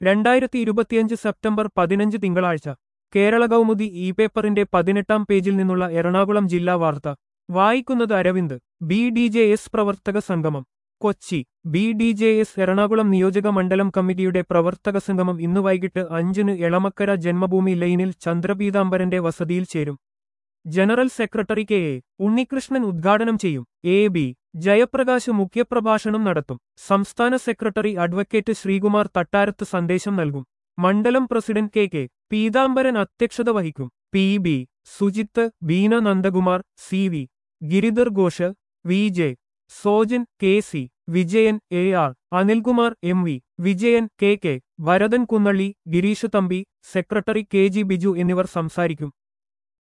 രണ്ടായിരത്തി ഇരുപത്തിയഞ്ച് സെപ്റ്റംബർ പതിനഞ്ച് തിങ്കളാഴ്ച കേരള കൗമുദി ഇ പേപ്പറിന്റെ പതിനെട്ടാം പേജിൽ നിന്നുള്ള എറണാകുളം ജില്ലാ വാർത്ത വായിക്കുന്നത് Aravind B D J S പ്രവർത്തക സംഗമം Kochi B D J S Ernakulam നിയോജക മണ്ഡലം കമ്മിറ്റിയുടെ പ്രവർത്തക സംഗമം ഇന്ന് വൈകിട്ട് അഞ്ചിന് എളമക്കര ജന്മഭൂമി ലൈനിൽ ചന്ദ്രപീതാംബരന്റെ വസതിയിൽ ചേരും general secretary K A Unnikrishnan ഉദ്ഘാടനം ചെയ്യും എ ബി ജയപ്രകാശ് മുഖ്യപ്രഭാഷണം നടത്തും സംസ്ഥാന സെക്രട്ടറി അഡ്വക്കേറ്റ് ശ്രീകുമാർ തട്ടാരത്ത് സന്ദേശം നൽകും മണ്ഡലം പ്രസിഡന്റ് കെ കെ പീതാംബരൻ അധ്യക്ഷത വഹിക്കും P B Sujith Beena Nandakumar C V Giridhar Ghosh V J Sojan K C Vijayan A R Anilkumar M V Vijayan K K Varadan Kunnalli Girish Thampi secretary K G Biju എന്നിവർ സംസാരിക്കും